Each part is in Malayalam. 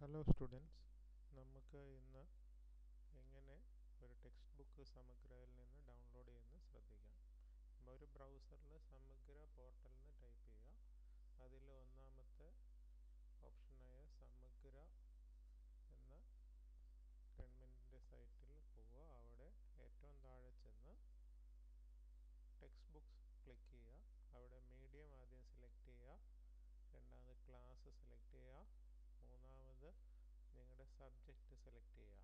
ഹലോ സ്റ്റുഡൻസ് നമുക്ക് ഇന്ന് എങ്ങനെ ഒരു ടെക്സ്റ്റ് ബുക്ക് സമഗ്രയിൽ നിന്ന് ഡൗൺലോഡ് ചെയ്യുന്നു ശ്രദ്ധിക്കാം അപ്പോൾ ഒരു ബ്രൗസറിൽ സമഗ്ര പോർട്ടൽ എന്ന് ടൈപ്പ് ചെയ്യുക അതിൽ ഒന്നാമത്തെ ഓപ്ഷനായ സമഗ്ര എന്ന ഗവൺമെൻറ്റിൻ്റെ സൈറ്റിൽ പോവുക അവിടെ ഏറ്റവും താഴെ ചെന്ന് ടെക്സ്റ്റ് ബുക്സ് ക്ലിക്ക് ചെയ്യുക അവിടെ മീഡിയം ആദ്യം സെലക്ട് ചെയ്യുക രണ്ടാമത് ക്ലാസ് സെലക്ട് ചെയ്യുക മൂന്നാമത് നിങ്ങളുടെ സബ്ജക്റ്റ് സെലക്ട് ചെയ്യുക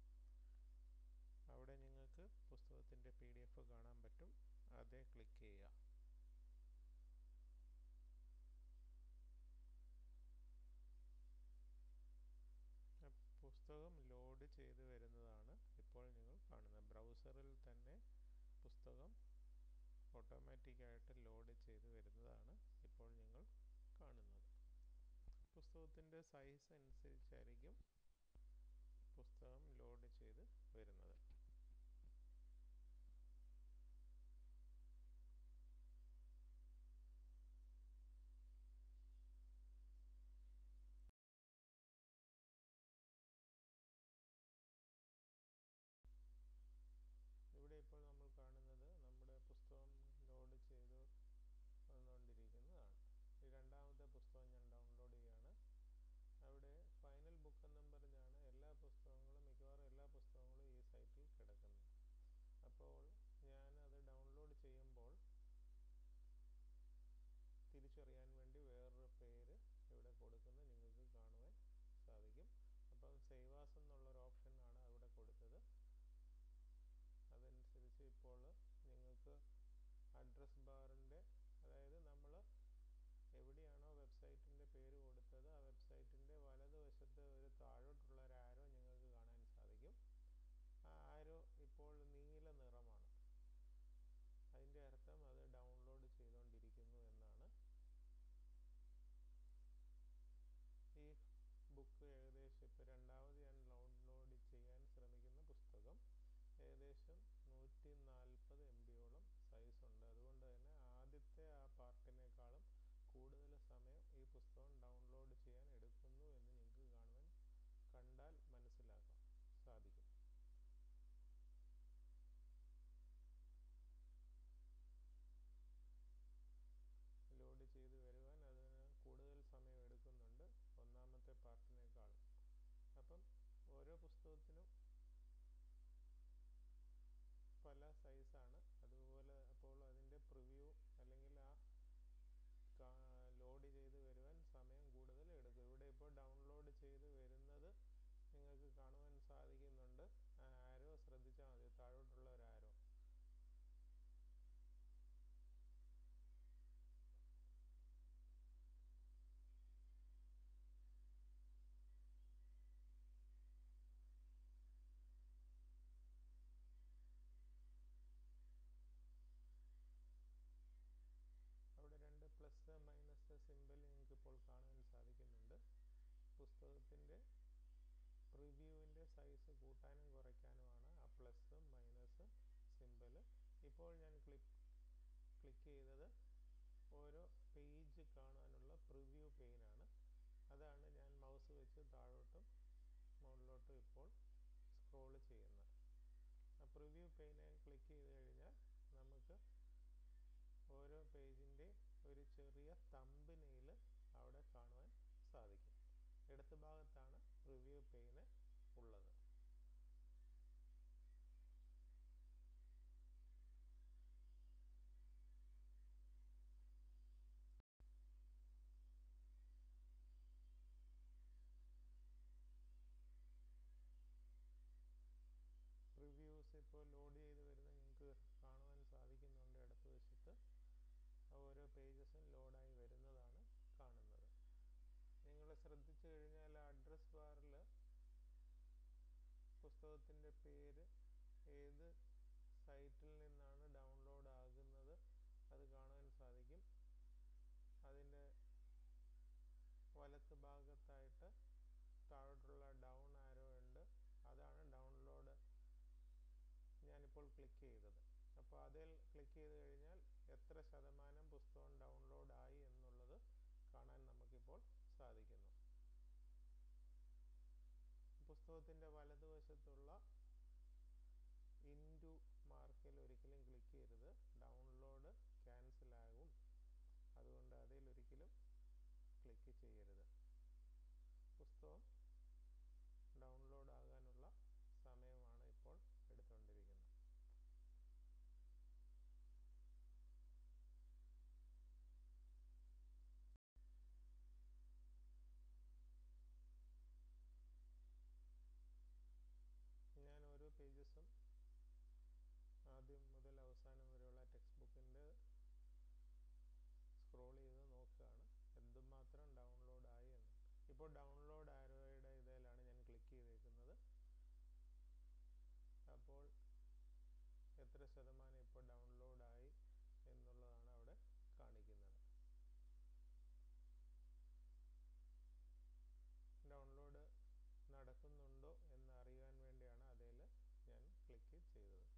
അവിടെ നിങ്ങൾക്ക് പുസ്തകത്തിൻ്റെ പി ഡി എഫ് കാണാൻ പറ്റും അതേ ക്ലിക്ക് ചെയ്യുക പുസ്തകം ലോഡ് ചെയ്ത് വരുന്നതാണ് ഇപ്പോൾ നിങ്ങൾ കാണുന്നത് ബ്രൗസറിൽ തന്നെ പുസ്തകം ഓട്ടോമാറ്റിക്കായിട്ട് ലോഡ് ചെയ്ത് വരുന്നതാണ് ഇപ്പോൾ നിങ്ങൾ കാണുന്നത് പുസ്തകത്തിൻ്റെ സൈസ് അനുസരിച്ചായിരിക്കും പുസ്തകം ലോഡ് ചെയ്ത് വരുന്നത് ഇവിടെ ഇപ്പോൾ നമ്മൾ കാണുന്നത് നമ്മുടെ പുസ്തകം ലോഡ് ചെയ്ത് വന്നുകൊണ്ടിരിക്കുന്നതാണ് ഈ രണ്ടാമത്തെ പുസ്തകം ഞാൻ ഡൗൺലോഡ് ചെയ്യുകയാണ് അവിടെ ഫൈനൽ ബുക്ക് എന്നും പറഞ്ഞാണ് എല്ലാ പുസ്തകങ്ങളും മിക്കവാറും എല്ലാ പുസ്തകങ്ങളും ഈ സൈറ്റിൽ കിടക്കുന്നത് അപ്പോൾ ഞാൻ അത് ഡൗൺലോഡ് ചെയ്യുമ്പോൾ തിരിച്ചറിയാൻ വേണ്ടി വേറൊരു പേര് ഇവിടെ കൊടുക്കുന്നത് നിങ്ങൾക്ക് കാണുവാൻ സാധിക്കും അപ്പം സേവാസ് എന്നുള്ളൊരു ഓപ്ഷനാണ് അവിടെ കൊടുത്തത് അതനുസരിച്ച് ഇപ്പോൾ നിങ്ങൾക്ക് അഡ്രസ് ബാറിൻ്റെ അതായത് നമ്മൾ എവിടെയാണോ വെബ്സൈറ്റിൻ്റെ പേര് കൊടുത്തത് ആ വെബ്സൈറ്റിൻ്റെ വലതുവശത്ത് ഒരു താഴോട്ടുള്ള ഒരു ആരോ നിങ്ങൾക്ക് കാണാൻ സാധിക്കും ആ ആരോ ഇപ്പോൾ നീല നിറമാണ് അതിൻ്റെ അർത്ഥം അത് ഡൗൺലോഡ് ചെയ്തുകൊണ്ടിരിക്കുന്നു എന്നാണ് ഈ ബുക്ക് ഏകദേശം ഇപ്പോൾ രണ്ടാമത് ഞാൻ ഡൗൺലോഡ് ചെയ്യാൻ ശ്രമിക്കുന്ന പുസ്തകം ഏകദേശം നൂറ്റി നാൽപ്പത് എം ബിയോളം സൈസ് ഉണ്ട് അതുകൊണ്ട് തന്നെ ആദ്യത്തെ ആ പാർട്ടിനേക്കാളും കൂടുതൽ സമയം ഈ പുസ്തകം ഡൗൺലോഡ് ചെയ്യാൻ എടുക്കുന്നു എന്ന് നിങ്ങൾക്ക് കാണുവാൻ കണ്ടാൽ മനസ്സിലാക്കാം സാധിക്കും ലോഡ് ചെയ്ത് വരുവാൻ അതിന് കൂടുതൽ സമയം എടുക്കുന്നുണ്ട് ഒന്നാമത്തെ പാർട്ടിനേക്കാളും അപ്പം ഓരോ പുസ്തകത്തിനും പല സൈസാണ് അതുപോലെ അപ്പോൾ അതിൻ്റെ പ്രിവ്യൂ അല്ലെങ്കിൽ ആ ലോഡ് ചെയ്ത് വരുവാൻ സമയം കൂടുതൽ എടുക്കും ഇവിടെ ഇപ്പോൾ ഡൗൺലോഡ് ചെയ്ത് വരുന്നത് നിങ്ങൾക്ക് കാണുവാൻ സാധിക്കുന്നുണ്ട് ആ ആരോ ശ്രദ്ധിച്ചാൽ മതി താഴോട്ടുള്ള ഒരു ആരോ അവിടെ രണ്ട് പ്ലസ് മൈനസ് സിമ്പിൾ നിങ്ങൾക്ക് ഇപ്പോൾ കാണാൻ സാധിക്കുന്നുണ്ട് പുസ്തകത്തിൻ്റെ പ്രിവ്യൂവിൻ്റെ സൈസ് കൂട്ടാനും കുറയ്ക്കാനുമാണ് ആ പ്ലസ് മൈനസ് സിമ്പിൾ ഇപ്പോൾ ഞാൻ ക്ലിക്ക് ക്ലിക്ക് ചെയ്തത് ഓരോ പേജ് കാണാനുള്ള പ്രിവ്യൂ പെയിനാണ് അതാണ് ഞാൻ മൗസ് വെച്ച് താഴോട്ടും മുകളിലോട്ടും ഇപ്പോൾ സ്ക്രോൾ ചെയ്യുന്നത് ആ പ്രിവ്യൂ പെയിനെ ക്ലിക്ക് ചെയ്ത് കഴിഞ്ഞാൽ നമുക്ക് ഓരോ പേജിൻ്റെ ഒരു ചെറിയ തമ്പിനെയിൽ അവിടെ കാണുവാൻ സാധിക്കും ഇടത് ഭാഗത്താണ് റിവ്യൂ പെയിന് ഉള്ളത് റിവ്യൂസ് ഇപ്പോൾ ലോഡ് ചെയ്ത് വരുന്ന നിങ്ങൾക്ക് കാണുവാൻ സാധിക്കുന്നുണ്ട് ഇടത്ത് വശത്ത് ഓരോ പേജസും ലോഡായി വരുന്നതാണ് കാണുന്നത് നിങ്ങൾ ശ്രദ്ധിച്ചു കഴിഞ്ഞാൽ അഡ്രസ് ബാറിൽ പുസ്തകത്തിൻ്റെ പേര് ഏത് സൈറ്റിൽ നിന്നാണ് ഡൗൺലോഡ് ആകുന്നത് അത് കാണാൻ സാധിക്കും അതിൻ്റെ വലത്ത് ഭാഗത്തായിട്ട് താഴോട്ടുള്ള ഡൗൺ ആരോ ഉണ്ട് അതാണ് ഡൗൺലോഡ് ഞാനിപ്പോൾ ക്ലിക്ക് ചെയ്തത് അപ്പോൾ അതിൽ ക്ലിക്ക് ചെയ്ത് കഴിഞ്ഞാൽ എത്ര ശതമാനം പുസ്തകം ഡൗൺലോഡ് ആയി എന്നുള്ളത് കാണാൻ നമുക്കിപ്പോൾ സാധിക്കുന്നു ടു മാർക്കിൽ ഒരിക്കലും ക്ലിക്ക് ചെയ്യരുത് ഡൗൺലോഡ് ക്യാൻസൽ ആകും അതുകൊണ്ട് അതിലൊരിക്കലും ക്ലിക്ക് ചെയ്യരുത് പുസ്തകം ഡൗൺലോഡ് ആകാനുള്ള സമയമാണ് ഇപ്പോൾ എടുത്തുകൊണ്ടിരിക്കുന്നത് ഞാൻ ഓരോ പേജസും ആദ്യം മുതൽ അവസാനം വരെയുള്ള ടെക്സ്റ്റ് ബുക്കിൻ്റെ സ്ക്രോൾ ചെയ്ത് നോക്കുകയാണ് എന്തുമാത്രം ഡൗൺലോഡ് ആയി എന്ന് ഇപ്പോൾ ഡൗൺലോഡ് ആരോയുടെ ഇതിലാണ് ഞാൻ ക്ലിക്ക് ചെയ്തേക്കുന്നത് അപ്പോൾ എത്ര ശതമാനം ഇപ്പോൾ ഡൗൺലോഡായി എന്നുള്ളതാണ് അവിടെ കാണിക്കുന്നത് ഡൗൺലോഡ് നടക്കുന്നുണ്ടോ എന്ന് അറിയാൻ വേണ്ടിയാണ് അതിൽ ഞാൻ ക്ലിക്ക് ചെയ്തത്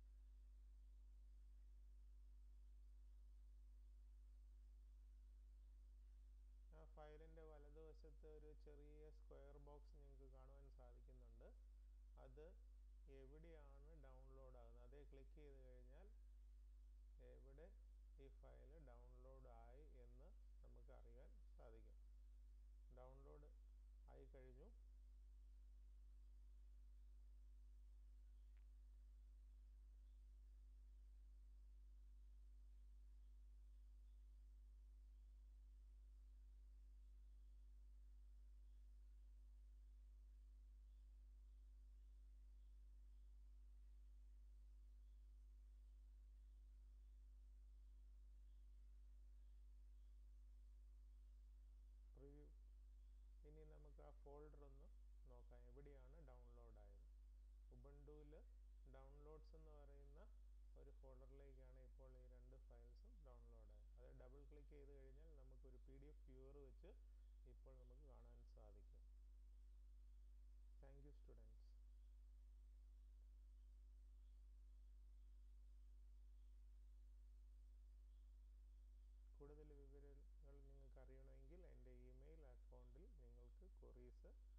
ആ ഫയലിൻ്റെ വലതുവശത്ത് ഒരു ചെറിയ സ്ക്വയർ ബോക്സ് നിങ്ങൾക്ക് കാണുവാൻ സാധിക്കുന്നുണ്ട് അത് എവിടെയാണ് ഡൗൺലോഡ് ആകുന്നത് അതേ ക്ലിക്ക് ചെയ്ത് കഴിഞ്ഞാൽ എവിടെ ഈ ഫയൽ ഡൗൺലോഡ് ആയി എന്ന് നമുക്ക് അറിയാൻ സാധിക്കും ഡൗൺലോഡ് ആയി കഴിഞ്ഞു പ്രിവ്യൂ ഇനി നമുക്ക് ആ ഫോൾഡർ ഒന്ന് നോക്കാം എവിടെയാണ് ഡൗൺലോഡ് ആയത് ഉബണ്ടുവിൽ ഡൗൺലോഡ്സ് എന്ന് പറയുന്ന ഒരു ഫോൾഡറിലേക്കാണ് ഇപ്പോൾ ഈ രണ്ട് ഫയൽസും ഡൗൺലോഡ് ആയത് അത് ഡബിൾ ക്ലിക്ക് ചെയ്ത് കഴിഞ്ഞാൽ നമുക്കൊരു പി ഡി എഫ് വ്യൂവർ വെച്ച് ഇപ്പോൾ നമുക്ക് കാണാൻ സാധിക്കും താങ്ക് യു സ്റ്റുഡൻസ് കൂടുതൽ വിവരങ്ങൾ നിങ്ങൾക്ക് അറിയണമെങ്കിൽ എൻ്റെ ഇമെയിൽ അക്കൗണ്ടിൽ നിങ്ങൾക്ക് കൊറീസ്